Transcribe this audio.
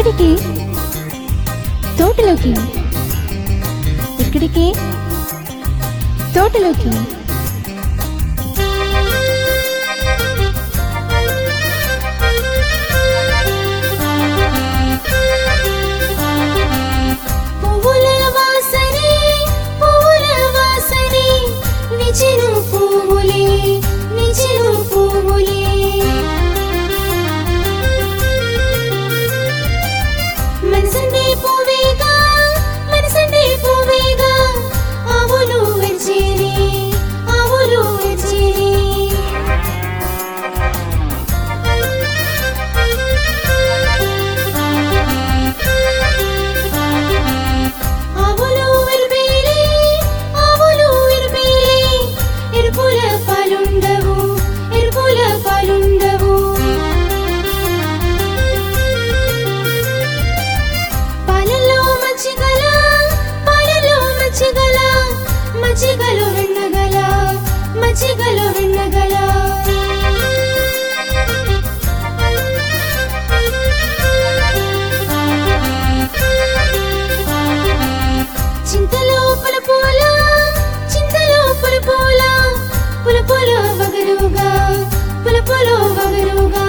ఎక్కడికి తోటలోకి ఎక్కడికి తోటలోకి పువ్వుల వాసనే పువ్వుల వాసనే విచిరు పువ్వులే విచిరు పువ్వులే మనసండే పువ్వేగా మనసండే పువ్వేగా ఆవులు వెచ్చిరి ఆవులు వెచ్చిరి ఆవులు విరిపేలే ఆవులు విరిపేలే ఎరుపుల పాలుండవు ఎరుపుల పాలుండవు పాలల్లో మచ్చిగల పాలల్లో మచ్చిగల మచ్చిగలు వెన్నగల మచ్చిగలు వెన్నగల చింతలో పులపూల చింతలో పులపూల పులపులో వగరుగా పులపులో వగరుగా